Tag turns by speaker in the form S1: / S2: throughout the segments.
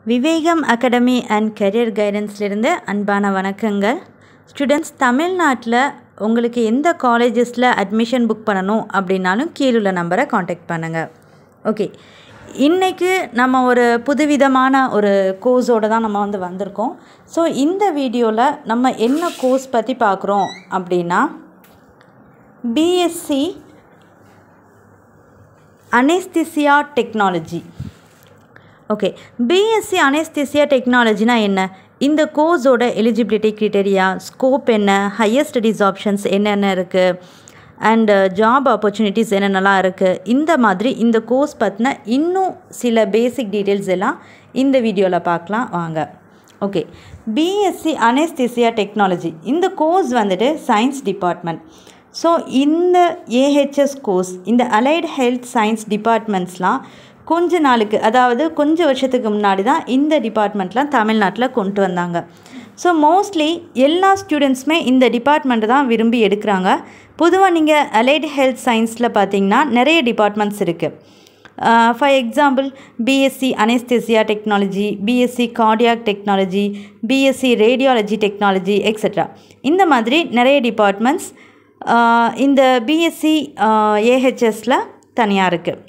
S1: Vivegam academy and career கைடன்ஸ்லேருந்து அன்பான வணக்கங்கள் ஸ்டூடெண்ட்ஸ் தமிழ்நாட்டில் உங்களுக்கு எந்த காலேஜஸில் அட்மிஷன் புக் பண்ணணும் அப்படின்னாலும் கீழுள்ள நம்பரை காண்டாக்ட் பண்ணுங்கள் ஓகே இன்றைக்கு நம்ம ஒரு புதுவிதமான ஒரு கோர்ஸோடு தான் நம்ம வந்து வந்திருக்கோம் ஸோ இந்த வீடியோவில் நம்ம என்ன கோர்ஸ் பற்றி பார்க்குறோம் அப்படின்னா BSc anaesthesia technology okay BSc anaesthesia டெக்னாலஜினா என்ன இந்த கோர்ஸோட எலிஜிபிலிட்டி க்ரிட்டேரியா ஸ்கோப் என்ன ஹையர் ஸ்டடீஸ் ஆப்ஷன்ஸ் என்னென்ன இருக்குது அண்டு ஜாப் ஆப்பர்ச்சுனிட்டிஸ் என்னென்னலாம் இருக்குது இந்த மாதிரி இந்த கோர்ஸ் பற்றின இன்னும் சில பேசிக் டீட்டெயில்ஸ் எல்லாம் இந்த வீடியோவில் பார்க்கலாம் வாங்க ஓகே பிஎஸ்சி அனேஸ்தீசியா டெக்னாலஜி இந்த கோர்ஸ் வந்துட்டு சயின்ஸ் டிபார்ட்மெண்ட் ஸோ இந்த ஏஹெச்எஸ் கோர்ஸ் இந்த அலைட் ஹெல்த் சயின்ஸ் டிபார்ட்மெண்ட்ஸ்லாம் கொஞ்ச நாளுக்கு அதாவது கொஞ்சம் வருஷத்துக்கு முன்னாடி தான் இந்த டிபார்ட்மெண்ட்லாம் தமிழ்நாட்டில் கொண்டு வந்தாங்க ஸோ மோஸ்ட்லி எல்லா ஸ்டூடெண்ட்ஸுமே இந்த டிபார்ட்மெண்ட்டை தான் விரும்பி எடுக்கிறாங்க பொதுவாக நீங்கள் அலைட் ஹெல்த் சயின்ஸில் பார்த்தீங்கன்னா நிறைய டிபார்ட்மெண்ட்ஸ் இருக்குது for example BSc anaesthesia technology BSc cardiac technology BSc radiology technology extra இந்த மாதிரி நிறைய டிபார்ட்மெண்ட்ஸ் இந்த பிஎஸ்சி ஏஹெச்எஸில் தனியாக இருக்குது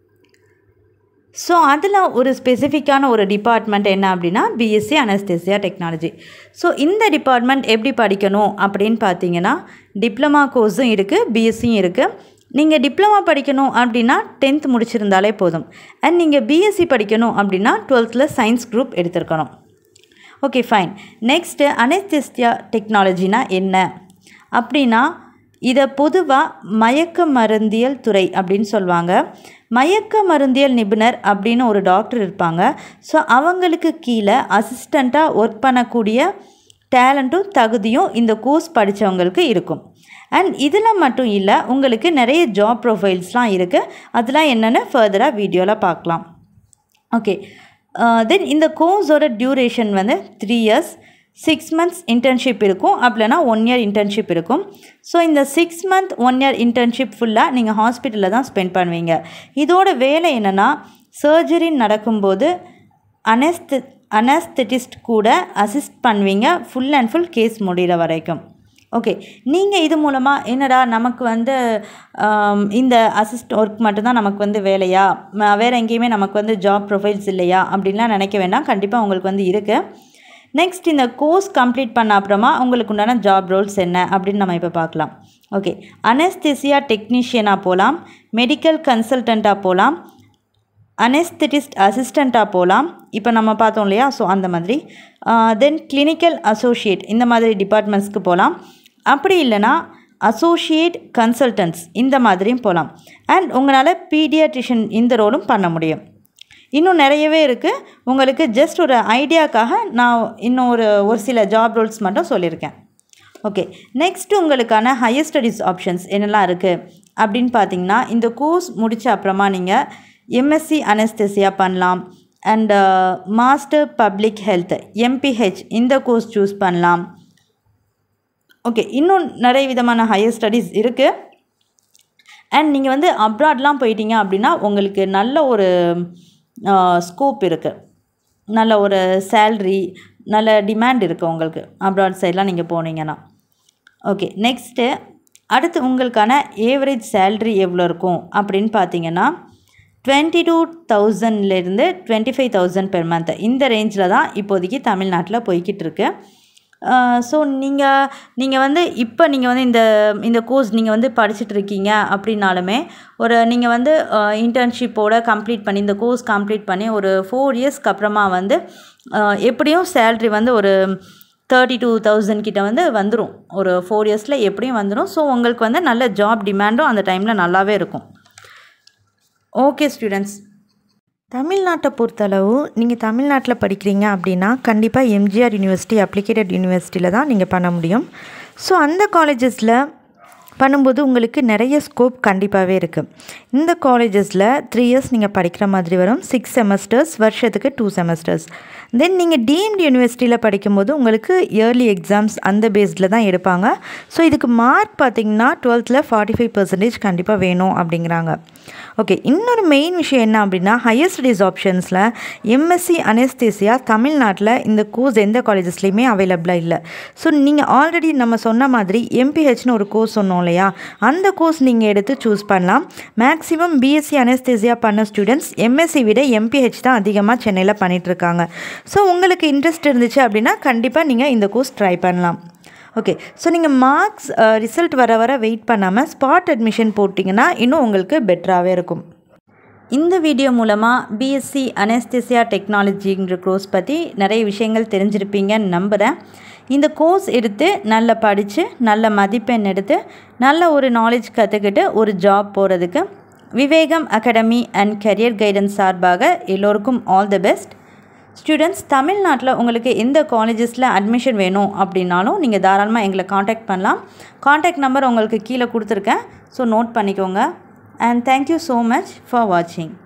S1: ஸோ அதில் ஒரு ஸ்பெசிஃபிக்கான ஒரு டிபார்ட்மெண்ட் என்ன அப்படின்னா பிஎஸ்சி அனஸ்தேசியா டெக்னாலஜி ஸோ இந்த டிபார்ட்மெண்ட் எப்படி படிக்கணும் அப்படின்னு பார்த்தீங்கன்னா டிப்ளமா கோர்ஸும் இருக்குது பிஎஸ்சியும் இருக்குது நீங்கள் டிப்ளமா படிக்கணும் அப்படின்னா டென்த் முடிச்சிருந்தாலே போதும் அண்ட் நீங்கள் பிஎஸ்சி படிக்கணும் அப்படின்னா டுவெல்த்தில் சயின்ஸ் குரூப் எடுத்திருக்கணும் ஓகே ஃபைன் நெக்ஸ்ட்டு அனஸ்தேசியா டெக்னாலஜினா என்ன அப்படின்னா இதை பொதுவாக மயக்க மருந்தியல் துறை அப்படின்னு சொல்லுவாங்க மயக்க மருந்தியல் நிபுணர் அப்படின்னு ஒரு டாக்டர் இருப்பாங்க ஸோ அவங்களுக்கு கீழே அசிஸ்டண்ட்டாக ஒர்க் பண்ணக்கூடிய டேலண்ட்டும் தகுதியும் இந்த கோர்ஸ் படித்தவங்களுக்கு இருக்கும் அண்ட் இதில் மட்டும் இல்லை உங்களுக்கு நிறைய ஜாப் ப்ரொஃபைல்ஸ்லாம் இருக்குது அதெல்லாம் என்னென்னு ஃபர்தராக வீடியோவில் பார்க்கலாம் ஓகே தென் இந்த கோர்ஸோட டியூரேஷன் வந்து three years six months internship இருக்கும் அப்படின்னா ஒன் இயர் இன்டர்ன்ஷிப் இருக்கும் ஸோ இந்த six month one year internship ஃபுல்லாக நீங்கள் ஹாஸ்பிட்டலில் தான் ஸ்பெண்ட் பண்ணுவீங்க இதோட வேலை என்னென்னா சர்ஜரி நடக்கும்போது அனஸ்தி அனஸ்தெட்டிஸ்ட் கூட அசிஸ்ட் பண்ணுவீங்க ஃபுல் அண்ட் ஃபுல் கேஸ் முடிகிற வரைக்கும் ஓகே நீங்கள் இது மூலமாக என்னடா நமக்கு வந்து இந்த அசிஸ்ட் ஒர்க் மட்டும்தான் நமக்கு வந்து வேலையா வேறு எங்கேயுமே நமக்கு வந்து ஜாப் ப்ரொஃபைல்ஸ் இல்லையா அப்படின்லாம் நினைக்க வேண்டாம் கண்டிப்பாக உங்களுக்கு வந்து இருக்குது நெக்ஸ்ட் இந்த கோர்ஸ் கம்ப்ளீட் பண்ண அப்புறமா உங்களுக்கு உண்டான ஜாப் ரோல்ஸ் என்ன அப்படின்னு நம்ம இப்போ பார்க்கலாம் ஓகே அனஸ்தெசியா டெக்னீஷியனாக போகலாம் மெடிக்கல் கன்சல்டண்ட்டாக போகலாம் அனஸ்தெட்டிஸ்ட் அசிஸ்டண்ட்டாக போகலாம் இப்போ நம்ம பார்த்தோம் இல்லையா ஸோ அந்த மாதிரி தென் கிளினிக்கல் அசோசியேட் இந்த மாதிரி டிபார்ட்மெண்ட்ஸ்க்கு போகலாம் அப்படி இல்லைனா அசோசியேட் கன்சல்டன்ட்ஸ் இந்த மாதிரியும் போகலாம் அண்ட் உங்களால் பீடியாட்ரிஷன் இந்த ரோலும் பண்ண முடியும் இன்னும் நிறையவே இருக்குது உங்களுக்கு ஜஸ்ட் ஒரு ஐடியாக்காக நான் இன்னும் ஒரு ஒரு சில ஜாப் ரோல்ஸ் மட்டும் சொல்லியிருக்கேன் ஓகே நெக்ஸ்ட்டு உங்களுக்கான ஹையர் ஸ்டடீஸ் ஆப்ஷன்ஸ் என்னெல்லாம் இருக்குது அப்படின்னு பார்த்தீங்கன்னா இந்த கோர்ஸ் முடித்த அப்புறமா நீங்கள் எம்எஸ்சி அனஸ்தெசியா பண்ணலாம் and master public health MPH இந்த கோர்ஸ் சூஸ் பண்ணலாம் ஓகே இன்னும் நிறைய விதமான ஹையர் ஸ்டடீஸ் இருக்குது அண்ட் நீங்கள் வந்து அப்ராட்லாம் போயிட்டீங்க அப்படின்னா உங்களுக்கு நல்ல ஒரு ஸ்கோப் இருக்குது நல்ல ஒரு சேல்ரி நல்ல டிமாண்ட் இருக்குது உங்களுக்கு அப்ராட் சைட்லாம் நீங்கள் போனீங்கன்னா ஓகே நெக்ஸ்ட்டு அடுத்து உங்களுக்கான ஏவரேஜ் சேல்ரி எவ்வளோ இருக்கும் அப்படின்னு பார்த்தீங்கன்னா டுவெண்ட்டி டூ தௌசண்ட்லேருந்து twenty five thousand per month இந்த ரேஞ்சில் தான் இப்போதைக்கு தமிழ்நாட்டில் போய்கிட்டு இருக்கு ஸோ நீங்கள் நீங்கள் வந்து இப்போ நீங்கள் வந்து இந்த இந்த கோர்ஸ் நீங்கள் வந்து படிச்சுட்டு இருக்கீங்க அப்படின்னாலுமே ஒரு நீங்கள் வந்து இன்டர்ன்ஷிப்போட கம்ப்ளீட் பண்ணி இந்த கோர்ஸ் கம்ப்ளீட் பண்ணி ஒரு ஃபோர் இயர்ஸ்க்கு அப்புறமா வந்து எப்படியும் சேல்ரி வந்து ஒரு தேர்ட்டி டூ தௌசண்ட் கிட்ட வந்து வந்துடும் ஒரு ஃபோர் இயர்ஸில் எப்படியும் வந்துடும் ஸோ உங்களுக்கு வந்து நல்ல ஜாப் டிமாண்டும் அந்த டைமில் நல்லாவே இருக்கும் ஓகே ஸ்டூடெண்ட்ஸ்
S2: தமிழ்நாட்டை பொறுத்தளவு நீங்கள் தமிழ்நாட்டில் படிக்கிறீங்க அப்படின்னா கண்டிப்பாக எம்ஜிஆர் யூனிவர்சிட்டி அப்ளிகேட்டட் யூனிவர்சிட்டியில் தான் நீங்கள் பண்ண முடியும் ஸோ அந்த காலேஜஸில் பண்ணும்போது உங்களுக்கு நிறைய ஸ்கோப் கண்டிப்பாகவே இருக்குது இந்த காலேஜஸில் த்ரீ இயர்ஸ் நீங்கள் படிக்கிற மாதிரி வரும் சிக்ஸ் செமஸ்டர்ஸ் வருஷத்துக்கு டூ செமஸ்டர்ஸ் தென் நீங்கள் டீம்டு யூனிவர்சிட்டியில் படிக்கும்போது உங்களுக்கு இயர்லி எக்ஸாம்ஸ் அந்த பேஸில் தான் எடுப்பாங்க ஸோ இதுக்கு மார்க் பார்த்தீங்கன்னா டுவெல்த்தில் ஃபார்ட்டி ஃபைவ் பர்சன்டேஜ் கண்டிப்பாக வேணும் அப்படிங்கிறாங்க ஓகே இன்னொரு மெயின் விஷயம் என்ன அப்படின்னா ஹையர் ஸ்டடீஸ் ஆப்ஷன்ஸில் எம்எஸ்சி அனஸ்தேசியா தமிழ்நாட்டில் இந்த கோர்ஸ் எந்த காலேஜஸ்லேயுமே அவைலபிளாக இல்லை ஸோ நீங்கள் ஆல்ரெடி நம்ம சொன்ன மாதிரி எம்பிஹெச்னு ஒரு கோர்ஸ் சொன்னோம் இல்லையா அந்த கோர்ஸ் நீங்கள் எடுத்து சூஸ் பண்ணலாம் மேக்ஸிமம் பிஎஸ்சி அனஸ்தேசியா பண்ண ஸ்டூடெண்ட்ஸ் எம்எஸ்சி விட எம்பிஹெச் தான் அதிகமாக சென்னையில் பண்ணிகிட்ருக்காங்க ஸோ உங்களுக்கு இன்ட்ரெஸ்ட் இருந்துச்சு அப்படின்னா கண்டிப்பாக நீங்கள் இந்த கோர்ஸ் ட்ரை பண்ணலாம் ஓகே ஸோ நீங்கள் மார்க்ஸ் ரிசல்ட் வர வர வெயிட் பண்ணாமல் ஸ்பாட் அட்மிஷன் போட்டிங்கன்னா இன்னும் உங்களுக்கு பெட்டராகவே இருக்கும்
S1: இந்த வீடியோ மூலமாக பிஎஸ்சி அனஸ்தேசியா டெக்னாலஜிங்கிற கோர்ஸ் பற்றி நிறைய விஷயங்கள் தெரிஞ்சிருப்பீங்கன்னு நம்புகிறேன் இந்த கோர்ஸ் எடுத்து நல்லா படித்து நல்ல மதிப்பெண் எடுத்து நல்ல ஒரு நாலேஜ் கற்றுக்கிட்டு ஒரு ஜாப் போகிறதுக்கு Vivekam academy and career guidance சார்பாக எல்லோருக்கும் ஆல் தி பெஸ்ட் ஸ்டூடெண்ட்ஸ் தமிழ்நாட்டில் உங்களுக்கு எந்த காலேஜஸில் அட்மிஷன் வேணும் அப்படின்னாலும் நீங்கள் தாராளமாக எங்களை காண்டாக்ட் பண்ணலாம் காண்டாக்ட் நம்பர் உங்களுக்கு கீழே கொடுத்துருக்கேன் ஸோ நோட் பண்ணிக்கோங்க and thank you so much for வாட்சிங்